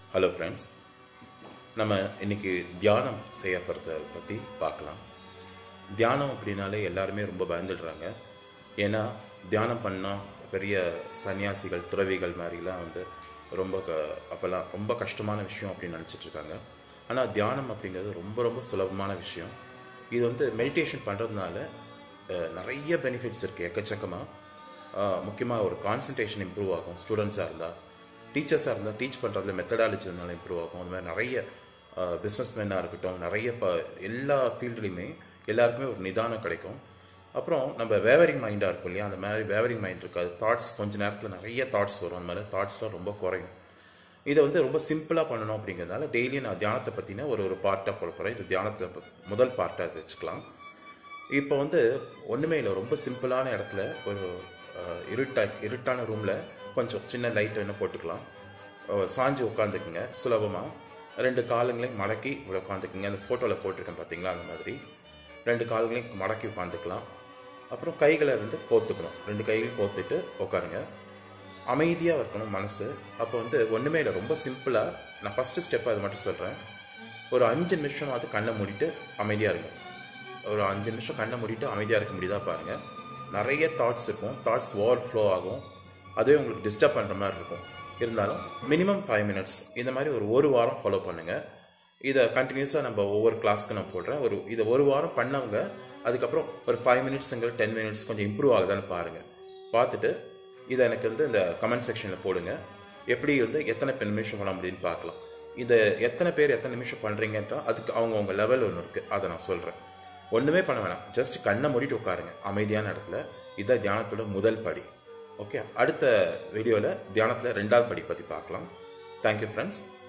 hello friends நம்ம இன்னைக்கு தியானம் செய்யப்படுறத பற்றி பார்க்கலாம் தியானம் அப்படின்னாலே எல்லாருமே ரொம்ப பயந்துடுறாங்க ஏன்னா தியானம் பண்ணால் பெரிய சன்னியாசிகள் துறவிகள் மாதிரிலாம் வந்து ரொம்ப க அப்போல்லாம் ரொம்ப கஷ்டமான விஷயம் அப்படின்னு நினச்சிட்டு இருக்காங்க ஆனால் தியானம் அப்படிங்கிறது ரொம்ப ரொம்ப சுலபமான விஷயம் இது வந்து மெடிடேஷன் பண்ணுறதுனால நிறைய பெனிஃபிட்ஸ் இருக்குது எக்கச்சக்கமாக முக்கியமாக ஒரு கான்சன்ட்ரேஷன் இம்ப்ரூவ் ஆகும் ஸ்டூடெண்ட்ஸாக இருந்தால் டீச்சர்ஸாக இருந்தால் டீச் பண்ணுறதுல மெத்தடாலஜி இருந்தாலும் இம்ப்ரூவ் ஆகும் அந்த மாதிரி நிறைய பிஸ்னஸ் மேனாக இருக்கட்டும் நிறைய ப எல்லா ஃபீல்டுலையுமே எல்லாருக்குமே ஒரு நிதானம் கிடைக்கும் அப்புறம் நம்ம வேவரிங் மைண்டாக இருக்கும் இல்லையா அந்த மாதிரி வேவரிங் மைண்ட் இருக்காது தாட்ஸ் கொஞ்ச நேரத்தில் நிறைய தாட்ஸ் வரும் அந்த மாதிரி தாட்ஸ்லாம் ரொம்ப குறையும் இதை வந்து ரொம்ப சிம்பிளாக பண்ணணும் அப்படிங்கிறதுனால டெய்லியும் நான் தியானத்தை பற்றின ஒரு ஒரு பார்ட்டாக போட போகிறேன் இது தியானத்தில் முதல் பார்ட்டாக அதை வச்சுக்கலாம் இப்போ வந்து ஒன்றுமே இல்லை ரொம்ப சிம்பிளான இடத்துல ஒரு இருட்டா இருட்டான ரூமில் கொஞ்சம் சின்ன லைட் என்ன போட்டுக்கலாம் சாஞ்சு உட்காந்துக்குங்க சுலபமாக ரெண்டு காலுங்களையும் மடக்கி இவ்வளோ உட்காந்துக்குங்க அந்த ஃபோட்டோவில் போட்டிருக்கேன் பார்த்தீங்களா அந்த மாதிரி ரெண்டு கால்களையும் மடக்கி உட்காந்துக்கலாம் அப்புறம் கைகளை வந்து கோத்துக்கணும் ரெண்டு கைகளையும் கோத்துட்டு உட்காருங்க அமைதியாக இருக்கணும் மனசு அப்போ வந்து ஒன்றுமே இல்லை ரொம்ப சிம்பிளாக நான் ஃபஸ்ட்டு ஸ்டெப் அது மட்டும் சொல்கிறேன் ஒரு அஞ்சு நிமிஷம் அது கண்ணை மூடிட்டு அமைதியாக இருங்க ஒரு அஞ்சு நிமிஷம் கண்ணை மூடிட்டு அமைதியாக இருக்க முடியுதா பாருங்கள் நிறைய தாட்ஸ் இருக்கும் தாட்ஸ் ஓவர் ஃப்ளோ ஆகும் அதுவே உங்களுக்கு டிஸ்டர்ப் பண்ணுற மாதிரி இருக்கும் இருந்தாலும் மினிமம் ஃபைவ் மினிட்ஸ் இந்த மாதிரி ஒரு ஒரு வாரம் ஃபாலோ பண்ணுங்கள் இதை கண்டினியூஸாக நம்ம ஒவ்வொரு கிளாஸ்க்கு நான் போடுறேன் ஒரு இதை ஒரு வாரம் பண்ணவங்க அதுக்கப்புறம் ஒரு ஃபைவ் மினிட்ஸுங்கிற டென் மினிட்ஸ் கொஞ்சம் இம்ப்ரூவ் ஆகுதான்னு பாருங்கள் பார்த்துட்டு இதை எனக்கு வந்து இந்த கமெண்ட் செக்ஷனில் போடுங்க எப்படி வந்து எத்தனை நிமிஷம் பண்ண முடியும்னு பார்க்கலாம் இதை எத்தனை பேர் எத்தனை நிமிஷம் பண்ணுறீங்கன்றா அதுக்கு அவங்கவுங்க லெவல் ஒன்று இருக்குது அதை நான் சொல்கிறேன் ஒன்றுமே பண்ண வேணாம் ஜஸ்ட் கண்ணை மூடிட்டு உட்காருங்க அமைதியான இடத்துல இதான் தியானத்தோட முதல் படி ஓகே அடுத்த வீடியோவில் தியானத்தில் ரெண்டாவது படி பற்றி பார்க்கலாம் தேங்க்யூ ஃப்ரெண்ட்ஸ்